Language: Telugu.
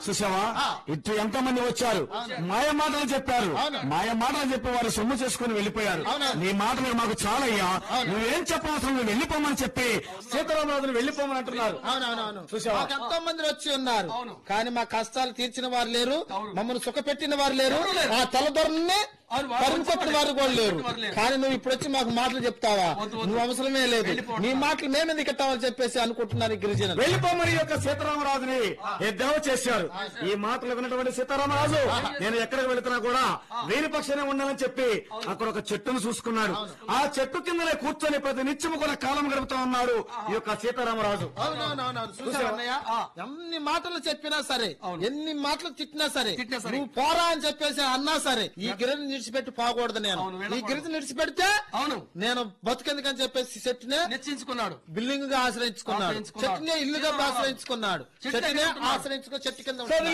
చూసావా ఆ. ఇటు ఎంత మంది వచ్చారు మాయ మాటలు చెప్పారు అవును. మాయ మాటలు చెప్పి వారు సొమ్ము చేసుకుని వెళ్ళిపోయారు అవును. నీ మాటలు మాకు చాలయ్యా నువ్వేం చెప్పవసరం నువ్వు వెళ్ళిపోమని చెప్పి సీతారామరాజును వెళ్ళిపోమని అంటున్నారు అవునవునవును చూసావా? మాకు ఎంతో మంది వచ్చి ఉన్నారు అవును. కానీ మా కష్టాలు తీర్చిన వారు లేరు అవును. మమ్మల్ని సుఖపెట్టిన వారు లేరు ఎవరు లేరు. ఆ తలదొరనే అవును, వారు పరుముకొట్టిన వారు కూడా లేరు వారు లేరు. కానీ నువ్వు ఇప్పుడు వచ్చి మాకు మాటలు చెప్తావా వద్దు, వద్దు. నువ్వు అవసరమే లేదు వెళ్ళిపోండి. నీ మాటలు మేమెందుకు ఇట్టామని చెప్పేసి అనుకుంటున్నారు ఈ గిరిజనులు వెళ్ళిపోమని యొక్క సీతారామరాజుని ఎద్దేవ చేశారు ఈ మాటలు విన్నటువంటి సీతారామరాజు నేను ఎక్కడికి వెళుతున్నా కూడా వీరి పక్షానే ఉండాలని చెప్పి అక్కడ ఒక చెట్టును చూసుకున్నాడు ఆ చెట్టు కిందనే కూర్చొని ప్రతి నిత్యము కూడా కాలం గడుపుతా ఉన్నాడు ఈ యొక్క సీతారామరాజు అవునవునవును చూసావా అన్నయ్య? ఎన్ని మాటలు చెప్పినా సరే అవును. ఎన్ని మాటలు తిట్టినా సరే తిట్టినా సరే. నువ్వు పోరా అని చెప్పేసి అన్నా సరే ఈ గిరిని నిడిచిపెట్టి పోకూడదు నేను అవును, ఈ వెళ్ళకూడదు. గిరిని నిడిచిపెడితే అవును నేను బతుకెందుకని చెప్పేసి చెట్టునే నిశ్చయించుకున్నాడు బిల్డింగ్ గా ఆశ్రయించుకున్నాడు ఆశ్రయించుకున్నాడు. చెట్టునే ఇల్లుగా ఆశ్రయించుకున్నాడు చెట్టు చెట్టునే ఎక్కడ ఉంటున్నాడు? ఆశ్రయించుకుని చెట్టు కింద సో ఉంటున్నాడు.